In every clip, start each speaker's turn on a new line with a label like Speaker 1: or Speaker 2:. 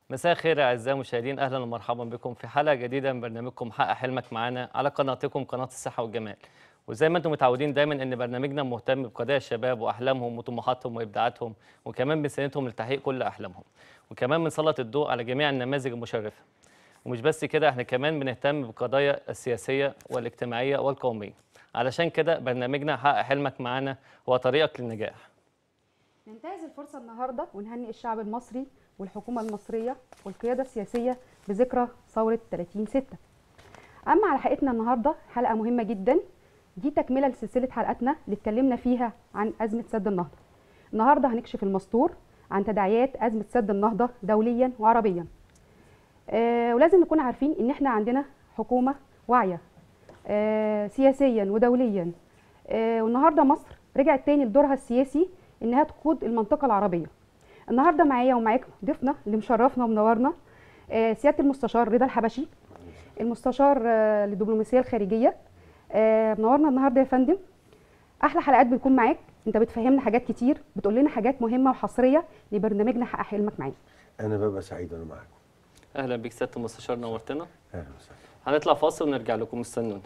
Speaker 1: مساء الخير اعزائي المشاهدين اهلا ومرحبا بكم في حلقه جديده من برنامجكم حقق حلمك معانا على قناتكم قناه الصحه والجمال وزي ما انتم متعودين دايما ان برنامجنا مهتم بقضايا الشباب واحلامهم وطموحاتهم وابداعاتهم وكمان بنساندهم لتحقيق كل احلامهم وكمان بنسلط الضوء على جميع النماذج المشرفه ومش بس كده احنا كمان بنهتم بالقضايا السياسيه والاجتماعيه والقوميه علشان كده برنامجنا حقق حلمك معانا هو طريقك للنجاح
Speaker 2: ننتهز الفرصة النهاردة ونهنئ الشعب المصري والحكومة المصرية والقيادة السياسية بذكرى ثورة 30 ستة أما على حلقتنا النهاردة حلقة مهمة جدا دي تكملة لسلسلة حلقاتنا اللي اتكلمنا فيها عن أزمة سد النهضة النهاردة هنكشف المستور عن تداعيات أزمة سد النهضة دوليا وعربيا آه ولازم نكون عارفين إن احنا عندنا حكومة واعية آه سياسيا ودوليا آه والنهارده مصر رجعت تاني لدورها السياسي انها تقود المنطقه العربيه النهارده معايا ومعاكم ضيفنا اللي مشرفنا ومنورنا آه، سياده المستشار رضا الحبشي المستشار آه، للدبلوماسيه الخارجيه آه، منورنا النهارده يا فندم احلى حلقات بتكون معاك انت بتفهمنا حاجات كتير بتقول لنا حاجات مهمه وحصريه لبرنامجنا حقق حلمك معانا
Speaker 3: انا ببقى سعيد وانا معاكم
Speaker 1: اهلا بيك سياده المستشار نورتنا
Speaker 3: اهلا وسهلا
Speaker 1: هنطلع فاصل ونرجع لكم استنونا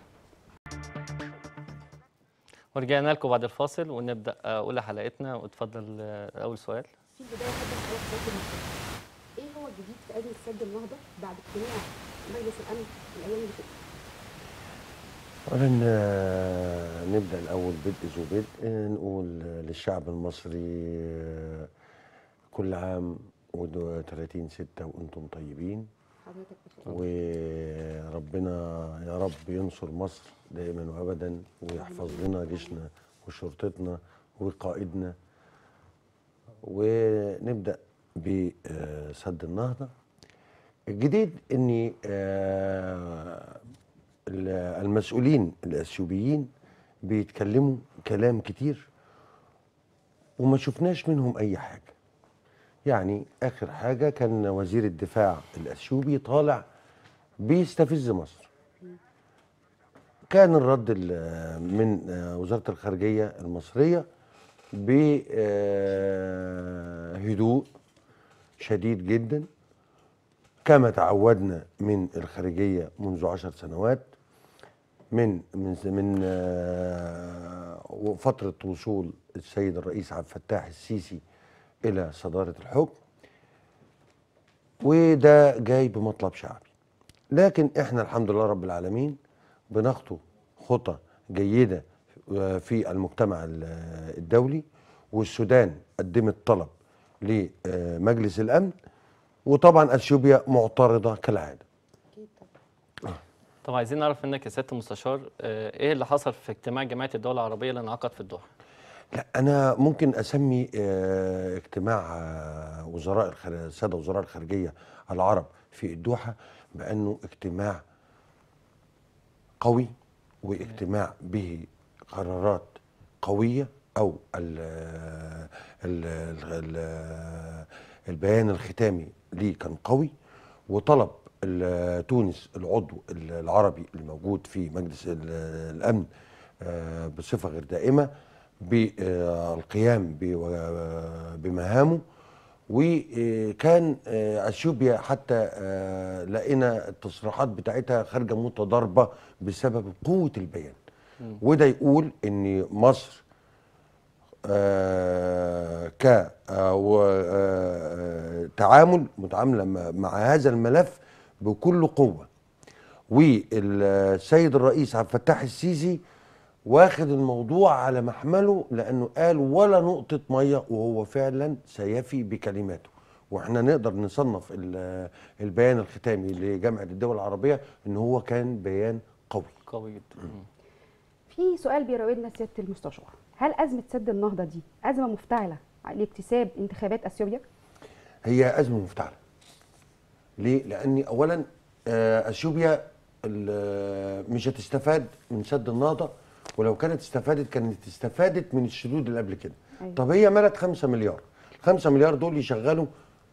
Speaker 1: ورجعنا لكم بعد الفاصل ونبدا آه، اولى حلقتنا واتفضل آه، اول سؤال
Speaker 2: في البدايه احب اسالك سياده المستشار ايه هو الجديد في ازمه سد النهضه بعد اجتماع مجلس الامن الايام اللي فاتت
Speaker 3: اولا آه، نبدا الاول بدء ذو بدء آه، نقول آه، للشعب المصري آه، كل عام و30 ستة وانتم طيبين
Speaker 2: حضرتك بخير
Speaker 3: وربنا يا رب ينصر مصر دائما وابدا ويحفظ لنا جيشنا وشرطتنا وقائدنا ونبدا بسد النهضه الجديد ان آه، ال- المسؤولين الاثيوبيين بيتكلموا كلام كتير وما شفناش منهم اي حاجه يعني اخر حاجه كان وزير الدفاع الاثيوبي طالع بيستفز مصر كان الرد ال- من آه، وزاره الخارجيه المصريه بهدوء شديد جدا كما تعودنا من الخارجيه منذ عشر سنوات من من من آه، فتره وصول السيد الرئيس عبد الفتاح السيسي الى صداره الحكم وده جاي بمطلب شعبي لكن احنا الحمد لله رب العالمين بنخطو خطى جيده آه، في المجتمع ال- الدولي والسودان قدمت طلب لمجلس الامن وطبعا اثيوبيا معترضه كالعاده
Speaker 2: اكيد طبعا
Speaker 1: طب عايزين نعرف منك يا سياده المستشار آه، ايه اللي حصل في اجتماع جمعيه الدول العربيه اللي انعقد في الدوحه
Speaker 3: لا انا ممكن اسمي آه، اجتماع آه، وزراء الخارج- الساده وزراء الخارجيه العرب في الدوحه بانه اجتماع قوي واجتماع به قرارات قويه او ال ال ال البيان الختامي ليه كان قوي وطلب ال- تونس العضو العربي الموجود في مجلس ال- الامن آه، بصفه غير دائمه بالقيام ب- بمهامه وكان آه، اثيوبيا حتى آه، لقينا التصريحات بتاعتها خارجه متضاربه بسبب قوه البيان وده يقول ان مصر آه، ك آه، و- آه، تعامل متعامله مع- مع هذا الملف بكل قوه والسيد الرئيس عبد الفتاح السيسي واخد الموضوع على محمله لانه قال ولا نقطه ميه وهو فعلا سيفي بكلماته واحنا نقدر نصنف ال- البيان الختامي لجامعه الدول العربيه ان هو كان بيان قوي
Speaker 1: قوي جدا مم.
Speaker 2: في سؤال بيراودنا سياده المستشار هل ازمه سد النهضه دي ازمه مفتعله لاكتساب انتخابات اثيوبيا
Speaker 3: هي ازمه مفتعله ليه لان اولا آه، اثيوبيا ال- مش هتستفاد من سد النهضه ولو كانت استفادت كانت استفادت من السدود اللي قبل كده
Speaker 2: أيوة.
Speaker 3: طب هي ملت 5 مليار 5 مليار دول يشغلوا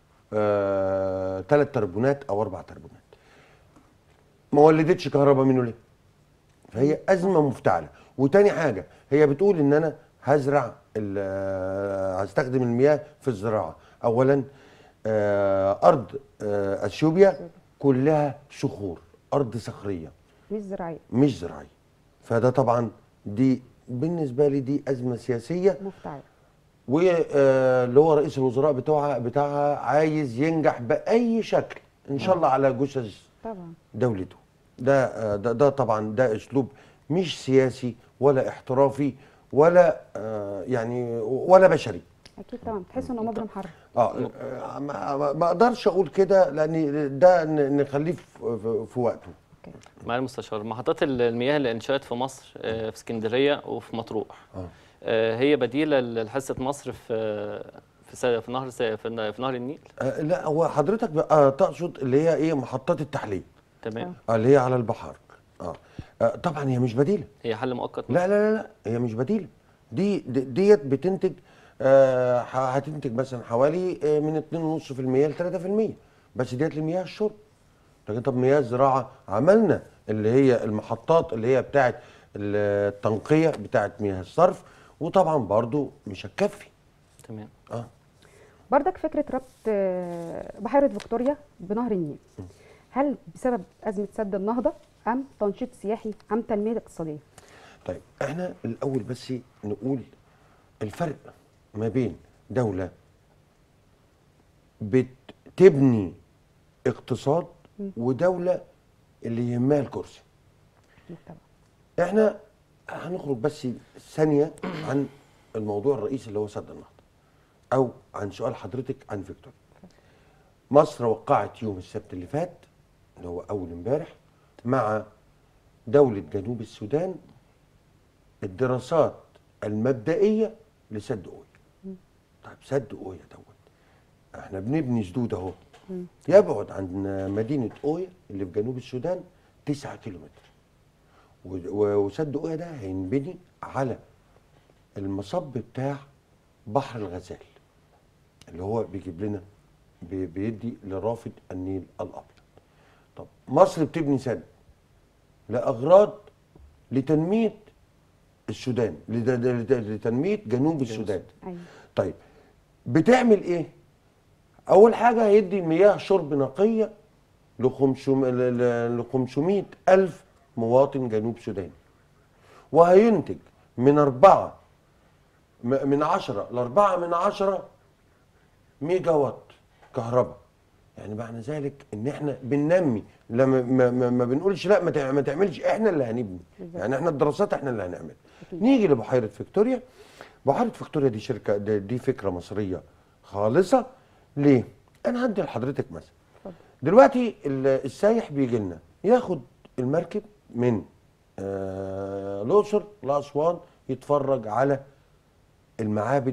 Speaker 3: ثلاث تربونات او اربع تربونات ما ولدتش كهرباء منه ليه فهي ازمه مفتعله وتاني حاجه هي بتقول ان انا هزرع ال- هستخدم المياه في الزراعه اولا آه، ارض آه، اثيوبيا كلها صخور ارض صخريه
Speaker 2: مش زراعيه
Speaker 3: مش زراعيه فده طبعا دي بالنسبه لي دي ازمه سياسيه
Speaker 2: مفتعله
Speaker 3: واللي هو رئيس الوزراء بتوعها بتاعها عايز ينجح باي شكل ان شاء الله على جثث
Speaker 2: طبعا
Speaker 3: دولته ده آه، ده, ده طبعا ده اسلوب مش سياسي ولا احترافي ولا آه، يعني ولا بشري
Speaker 2: اكيد طبعا تحس انه مجرم حرب
Speaker 3: اه آه، ما ما- ما اقدرش اقول كده لان ده ن- نخليه في- في في وقته
Speaker 2: اوكي
Speaker 1: معالي المستشار محطات ال- المياه اللي انشأت في مصر آه، في اسكندريه وفي مطروح
Speaker 3: اه
Speaker 1: آه، هي بديله لحصه مصر في في س- في نهر س- في ن- في نهر النيل
Speaker 3: آه، لا هو حضرتك بقى تقصد اللي هي ايه محطات التحليل
Speaker 1: تمام
Speaker 3: آه، اللي هي على البحر اه آه، طبعا هي مش بديله
Speaker 1: هي حل مؤقت
Speaker 3: لا لا لا لا هي مش بديله دي دي- ديت بتنتج آه ح- هتنتج مثلا حوالي آه، من 2.5% ل 3% بس ديت لمياه الشرب لكن طب مياه الزراعه عملنا اللي هي المحطات اللي هي بتاعت التنقيه بتاعت مياه الصرف وطبعا برضو مش هتكفي
Speaker 1: تمام
Speaker 3: اه
Speaker 2: بردك فكره ربط آه، بحيره فيكتوريا بنهر النيل هل بسبب ازمه سد النهضه ام تنشيط سياحي ام تنميه اقتصاديه
Speaker 3: طيب احنا الاول بس نقول الفرق ما بين دوله بتبني اقتصاد ودوله اللي يهمها الكرسي
Speaker 2: مجتمع
Speaker 3: احنا هنخرج بس ثانيه عن الموضوع الرئيسي اللي هو سد النهضه او عن سؤال حضرتك عن فيكتوريا مصر وقعت يوم السبت اللي فات اللي هو اول امبارح مع دوله جنوب السودان الدراسات المبدئيه لسد اويا طيب سد اويا دوت احنا بنبني سدود اهو يبعد عن مدينه اويا اللي في جنوب السودان 9 كيلومتر و- و- وسد اويا ده هينبني على المصب بتاع بحر الغزال اللي هو بيجيب لنا بي- بيدي لرافد النيل الابيض طب مصر بتبني سد لاغراض لتنميه السودان لت- لت- لتنميه جنوب السودان
Speaker 2: ايوه
Speaker 3: طيب بتعمل ايه اول حاجه هيدي مياه شرب نقيه ل 500 الف مواطن جنوب سودان وهينتج من أربعة م- من عشرة لأربعة من عشرة ميجا وات كهرباء يعني معنى ذلك ان احنا بننمي لما ما, ما, ما بنقولش لا ما تع- ما تعملش احنا اللي هنبني
Speaker 2: بالظبط.
Speaker 3: يعني احنا الدراسات احنا اللي هنعمل
Speaker 2: أكيد.
Speaker 3: نيجي لبحيره فيكتوريا بحيره فيكتوريا دي شركه دي, دي فكره مصريه خالصه ليه انا هدي لحضرتك مثلا
Speaker 2: اتفضل
Speaker 3: دلوقتي ال- السايح بيجي لنا ياخد المركب من آه، الاقصر لاسوان يتفرج على المعابد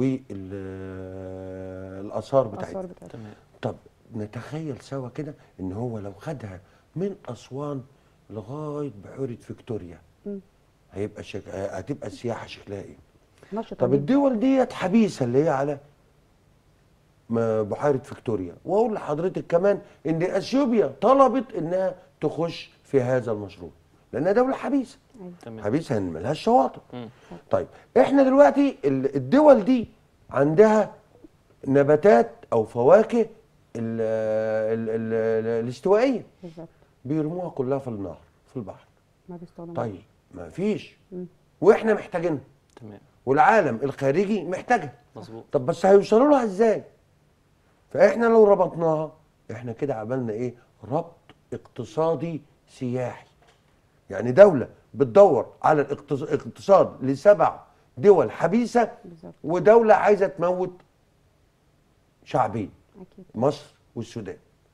Speaker 3: والاثار بتاعتها
Speaker 2: الاثار بتاعتها
Speaker 1: تمام
Speaker 3: طب نتخيل سوا كده ان هو لو خدها من اسوان لغايه بحيره فيكتوريا
Speaker 2: مم.
Speaker 3: هيبقى شك... هتبقى السياحه شكلها ايه
Speaker 2: نشطه
Speaker 3: طب
Speaker 2: جداً.
Speaker 3: الدول ديت حبيسه اللي هي على م- بحيره فيكتوريا واقول لحضرتك كمان ان اثيوبيا طلبت انها تخش في هذا المشروع لانها دوله حبيسه
Speaker 2: ايوه
Speaker 1: تمام
Speaker 3: حبيسه إن ملهاش شواطئ
Speaker 1: مم.
Speaker 3: طيب احنا دلوقتي ال- الدول دي عندها نباتات او فواكه ال ال ال ال الاستوائيه
Speaker 2: بالظبط
Speaker 3: بيرموها كلها في النهر في البحر
Speaker 2: ما بيستخدموش
Speaker 3: طيب ما فيش
Speaker 2: مم.
Speaker 3: واحنا محتاجينها
Speaker 1: تمام
Speaker 3: والعالم الخارجي محتاجها
Speaker 1: مظبوط
Speaker 3: طب بس هيوصلوا لها ازاي فاحنا لو ربطناها احنا كده عملنا ايه ربط اقتصادي سياحي يعني دولة بتدور على الاقتص- الاقتصاد لسبع دول حبيسة
Speaker 2: بالظبط
Speaker 3: ودولة عايزة تموت شعبين
Speaker 2: اكيد
Speaker 3: مصر والسودان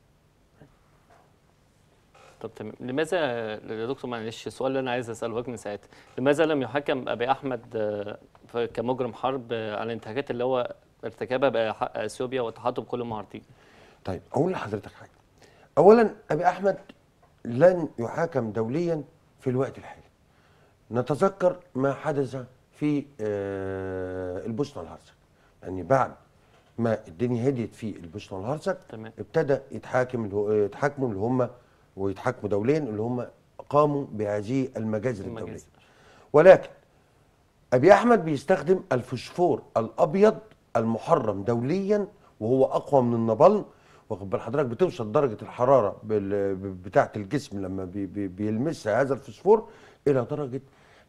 Speaker 1: طب تمام لماذا يا دكتور معلش السؤال اللي انا عايز اساله لك من ساعتها لماذا لم يحكم ابي احمد آه، ف- كمجرم حرب آه، على الانتهاكات اللي هو ارتكبها بحق اثيوبيا والتحطم كل مهارتين
Speaker 3: طيب اقول لحضرتك حاجه اولا ابي احمد لن يحاكم دوليا في الوقت الحالي نتذكر ما حدث في آه، البوسنه والهرسك يعني بعد ما الدنيا هديت في البوسنه والهرسك
Speaker 1: تمام
Speaker 3: ابتدى يتحاكم اللي هو- يتحاكموا اللي هم ويتحاكموا دوليا اللي هم قاموا بهذه المجازر الدوليه
Speaker 1: المجازر.
Speaker 3: ولكن ابي احمد بيستخدم الفوسفور الابيض المحرم دوليا وهو اقوى من النابلم واخد بال حضرتك بتوصل درجه الحراره بال- ب- بتاعه الجسم لما بي بي بيلمسها هذا الفسفور الى درجه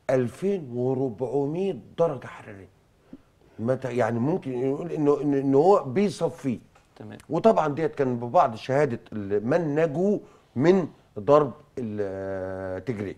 Speaker 3: 2400 درجه حراريه متى يعني ممكن نقول انه ان إن هو بيصفيه
Speaker 1: تمام
Speaker 3: وطبعا ديت كان ببعض شهاده ال- من نجوا من ضرب التجري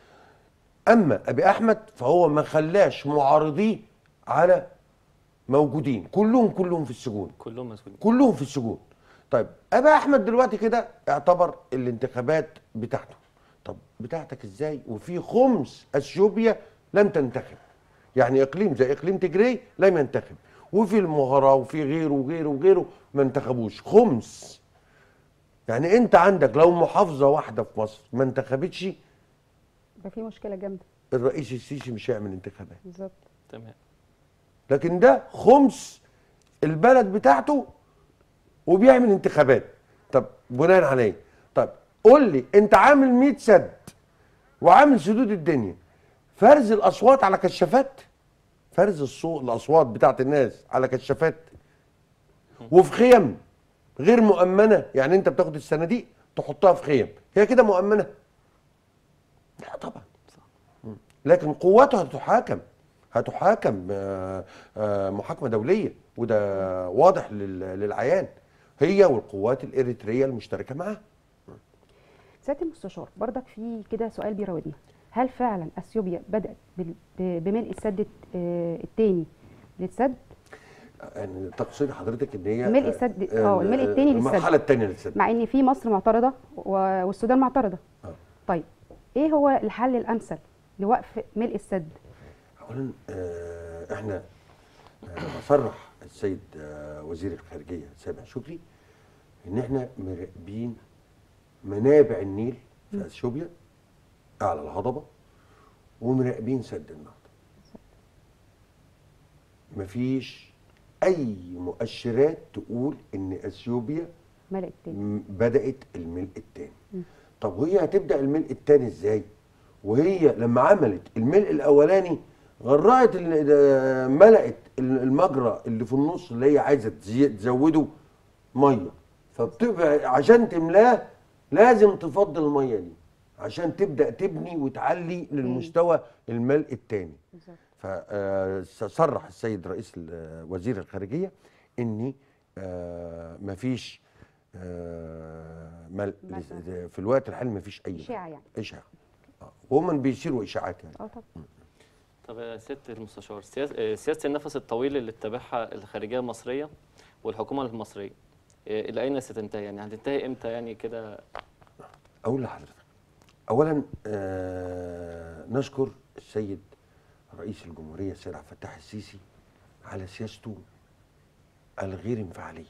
Speaker 3: اما ابي احمد فهو ما خلاش معارضيه على موجودين كلهم كلهم في السجون
Speaker 1: كلهم مسؤولين
Speaker 3: كلهم في السجون طيب ابي احمد دلوقتي كده اعتبر الانتخابات بتاعته طب بتاعتك ازاي وفي خمس اثيوبيا لم تنتخب يعني اقليم زي اقليم تجري لم ينتخب وفي المهرة وفي غيره وغيره وغيره ما انتخبوش خمس يعني انت عندك لو محافظه واحده في مصر ما انتخبتش
Speaker 2: يبقى في مشكله جامده
Speaker 3: الرئيس السيسي مش هيعمل انتخابات
Speaker 2: بالظبط
Speaker 1: تمام
Speaker 3: لكن ده خمس البلد بتاعته وبيعمل انتخابات طب بناء على ايه طب قول لي انت عامل 100 سد وعامل سدود الدنيا فرز الاصوات على كشافات فرز الصوت الاصوات بتاعت الناس على كشافات وفي خيم غير مؤمنه يعني انت بتاخد الصناديق تحطها في خيم هي كده مؤمنه لا طبعا مم. لكن قوته هتحاكم هتحاكم آه، آه، محاكمه دوليه وده واضح لل- للعيان هي والقوات الاريتريه المشتركه معاها
Speaker 2: سياده المستشار برضك في كده سؤال بيراودنا هل فعلا اثيوبيا بدات بال- ب- بملء السد الثاني للسد
Speaker 3: يعني تقصير حضرتك ان هي
Speaker 2: ملء السد- آه، الملء التاني للسد.
Speaker 3: المرحله الثانيه للسد
Speaker 2: مع ان في مصر معترضه و- والسودان معترضه
Speaker 3: آه.
Speaker 2: طيب ايه هو الحل الامثل لوقف ملء السد
Speaker 3: اولا آه، احنا آه، صرح السيد آه، وزير الخارجيه سامح شكري ان احنا مراقبين منابع النيل في اثيوبيا اعلى الهضبه ومراقبين سد النهضه مفيش اي مؤشرات تقول ان اثيوبيا
Speaker 2: ملء الثاني
Speaker 3: م- بدات الملء الثاني طب وهي هتبدا الملء الثاني ازاي وهي لما عملت الملء الاولاني غرقت ال- ده- ملأت ال- المجرى اللي في النص اللي هي عايزه تزي- تزوده ميه فبتبقى عشان تملاه لازم تفضي الميه دي عشان تبدا تبني وتعلي للمستوى الملء الثاني
Speaker 2: بالظبط
Speaker 3: فصرح السيد رئيس ال- وزير الخارجيه ان آه، مفيش آه، مل-
Speaker 2: مثلاً.
Speaker 3: في الوقت الحالي مفيش اي
Speaker 2: اشاعه يعني
Speaker 3: اشاعه آه، وهم بيشيروا اشاعات يعني
Speaker 2: اه طبعا
Speaker 1: طب يا سياده المستشار سياس- آه، سياسه النفس الطويل اللي اتبعها الخارجيه المصريه والحكومه المصريه آه، الى اين ستنتهي يعني هتنتهي امتى يعني كده
Speaker 3: اقول لحضرتك اولا آه نشكر السيد رئيس الجمهوريه السيد عبد الفتاح السيسي على سياسته الغير انفعاليه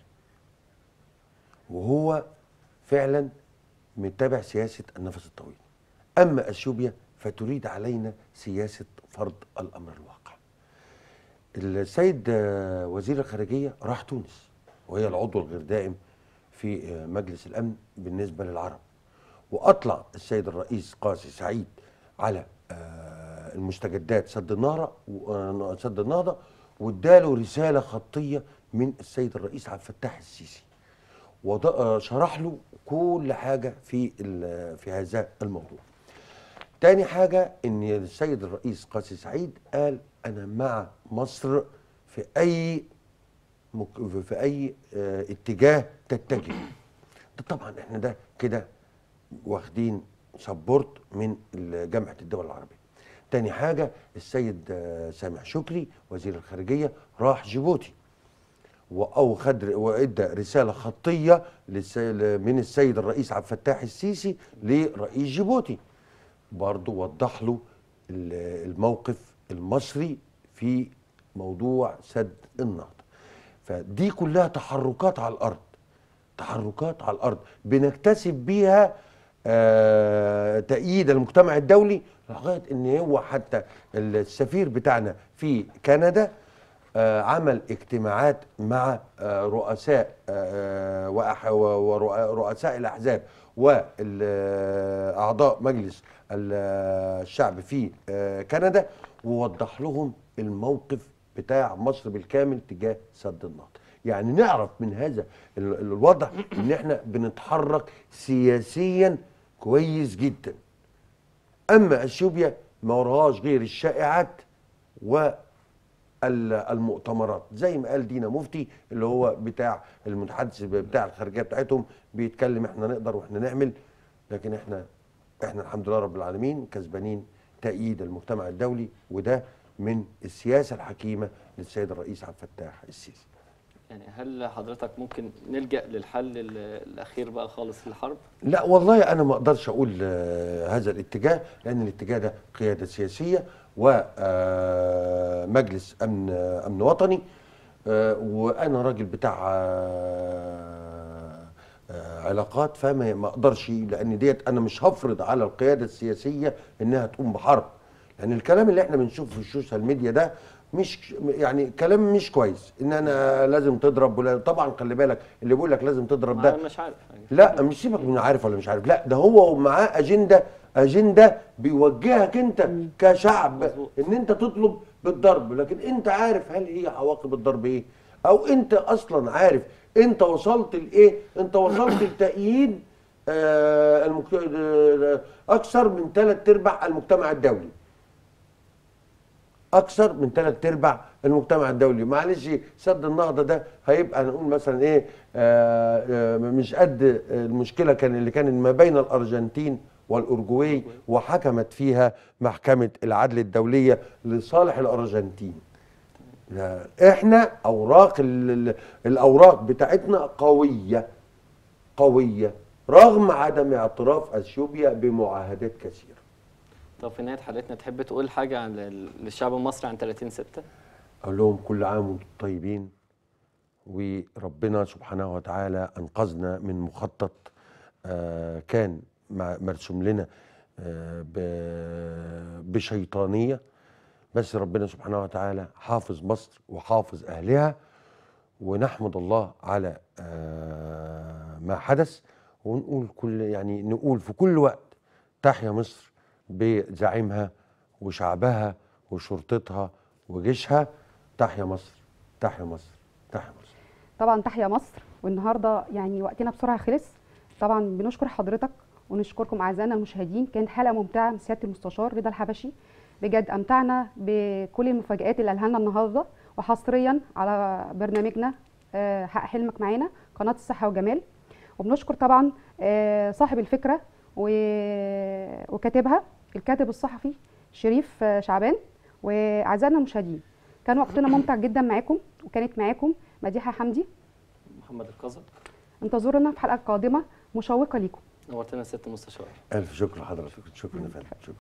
Speaker 3: وهو فعلا متبع سياسه النفس الطويل اما اثيوبيا فتريد علينا سياسه فرض الامر الواقع السيد آه، وزير الخارجيه راح تونس وهي العضو الغير دائم في آه، مجلس الامن بالنسبه للعرب واطلع السيد الرئيس قاسي سعيد على آه، المستجدات سد النهضه و- سد النهضه واداله رساله خطيه من السيد الرئيس عبد الفتاح السيسي وشرح له كل حاجه في ال- في هذا الموضوع. تاني حاجه ان السيد الرئيس قاسي سعيد قال انا مع مصر في اي مك- في اي آه، اتجاه تتجه. ده طبعا احنا ده كده واخدين سبورت من ال- جامعه الدول العربيه. تاني حاجه السيد آه، سامح شكري وزير الخارجيه راح جيبوتي و- او خد ر- وادى رساله خطيه للس- ل- من السيد الرئيس عبد الفتاح السيسي لرئيس جيبوتي برضه وضح له ال- الموقف المصري في موضوع سد النهضه فدي كلها تحركات على الارض تحركات على الارض بنكتسب بيها آه تأييد المجتمع الدولي لغايه ان هو حتى السفير بتاعنا في كندا آه عمل اجتماعات مع آه رؤساء آه وأح- و- ورؤ- ورؤساء الاحزاب واعضاء مجلس ال- الشعب في آه كندا ووضح لهم الموقف بتاع مصر بالكامل تجاه سد النهضه يعني نعرف من هذا ال- ال- الوضع ان احنا بنتحرك سياسيا كويس جدا اما اثيوبيا ما وراهاش غير الشائعات والمؤتمرات زي ما قال دينا مفتي اللي هو بتاع المتحدث بتاع الخارجيه بتاعتهم بيتكلم احنا نقدر واحنا نعمل لكن احنا احنا الحمد لله رب العالمين كسبانين تأييد المجتمع الدولي وده من السياسه الحكيمه للسيد الرئيس عبد الفتاح السيسي
Speaker 1: يعني هل حضرتك ممكن نلجأ للحل ال- الأخير بقى خالص للحرب؟
Speaker 3: لا والله انا ما اقدرش اقول آه، هذا الاتجاه لان الاتجاه ده قياده سياسيه ومجلس امن آه، امن وطني آه، وانا راجل بتاع آه، آه، علاقات فما ما اقدرش لان ديت انا مش هفرض على القياده السياسيه انها تقوم بحرب لان الكلام اللي احنا بنشوفه في السوشيال ميديا ده مش يعني كلام مش كويس ان انا لازم تضرب ولا طبعا خلي بالك اللي بيقول لك لازم تضرب ده
Speaker 1: أنا مش عارف يعني.
Speaker 3: لا مش سيبك من عارف ولا مش عارف لا ده هو معاه اجنده اجنده بيوجهك انت كشعب
Speaker 1: مظبوط.
Speaker 3: ان انت تطلب بالضرب لكن انت عارف هل هي عواقب الضرب ايه او انت اصلا عارف انت وصلت لايه انت وصلت لتأييد آه المكت... آه، اكثر من ثلاث ارباع المجتمع الدولي اكثر من ثلاث ارباع المجتمع الدولي معلش سد النهضه ده هيبقى نقول مثلا ايه آه آه مش قد المشكله كان اللي كان ما بين الارجنتين والاورجواي وحكمت فيها محكمه العدل الدوليه لصالح الارجنتين لا، احنا اوراق ال- ال- الاوراق بتاعتنا قويه قويه رغم عدم اعتراف اثيوبيا بمعاهدات كثيره
Speaker 1: طب في نهاية حلقتنا تحب تقول حاجة عن ال- للشعب المصري عن 30 6
Speaker 3: اقول لهم كل عام وانتم طيبين وربنا سبحانه وتعالى انقذنا من مخطط آه، كان مع- مرسوم لنا آه، ب- بشيطانيه بس ربنا سبحانه وتعالى حافظ مصر وحافظ اهلها ونحمد الله على آه، ما حدث ونقول كل يعني نقول في كل وقت تحيا مصر بزعيمها وشعبها وشرطتها وجيشها تحيا مصر تحيا مصر تحيا مصر
Speaker 2: طبعا تحيا مصر والنهارده يعني وقتنا بسرعه خلص طبعا بنشكر حضرتك ونشكركم اعزائنا المشاهدين كانت حلقه ممتعه من سياده المستشار رضا الحبشي بجد امتعنا بكل المفاجآت اللي قالها لنا النهارده وحصريا على برنامجنا آه، حق حلمك معانا قناه الصحه والجمال وبنشكر طبعا آه، صاحب الفكره و- وكاتبها الكاتب الصحفي شريف آه، شعبان واعزائنا المشاهدين كان وقتنا ممتع جدا معاكم وكانت معاكم مديحه حمدي
Speaker 1: محمد القذر
Speaker 2: انتظرونا في حلقه قادمه مشوقه ليكم
Speaker 1: نورتنا ست مستشار
Speaker 3: الف شكر لحضرتك شكرا يا فندم شكرا